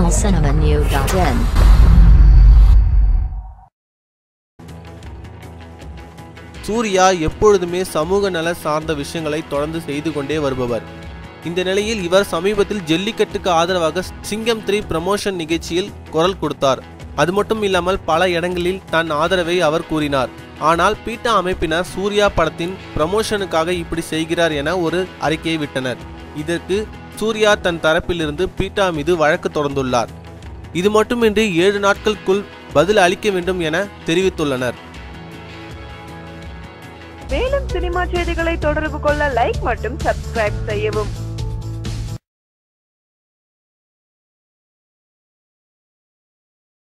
tamilcinemanew.in Surya எப்பொழுதுமே சமூக நல சார்ந்த விஷயங்களை தொடர்ந்து செய்து கொண்டே வருபவர் இந்த நிலையில் இவர் சமீபத்தில் ஜல்லிக்கட்டுக்கு ஆதரவாக சிங்கம் த்ரீ ப்ரமோஷன் நிகழ்ச்சியில் குரல் கொடுத்தார் அது மட்டும் இல்லாமல் பல இடங்களில் தன் ஆதரவை அவர் கூறினார் ஆனால் பீட்டா அமைப்பினர் சூர்யா படத்தின் ப்ரமோஷனுக்காக இப்படி செய்கிறார் என ஒரு அறிக்கையை விட்டனர் இதற்கு சூர்யா தன் தரப்பிலிருந்து பீட்டா மீது வழக்கு தொடர்ந்துள்ளார் இது மட்டுமின்றி ஏழு நாட்களுக்குள் பதில் அளிக்க வேண்டும் என தெரிவித்துள்ளனர் மேலும் சினிமா செய்திகளை தொடர்பு கொள்ள லைக் மற்றும் சப்ஸ்கிரைப் செய்யவும்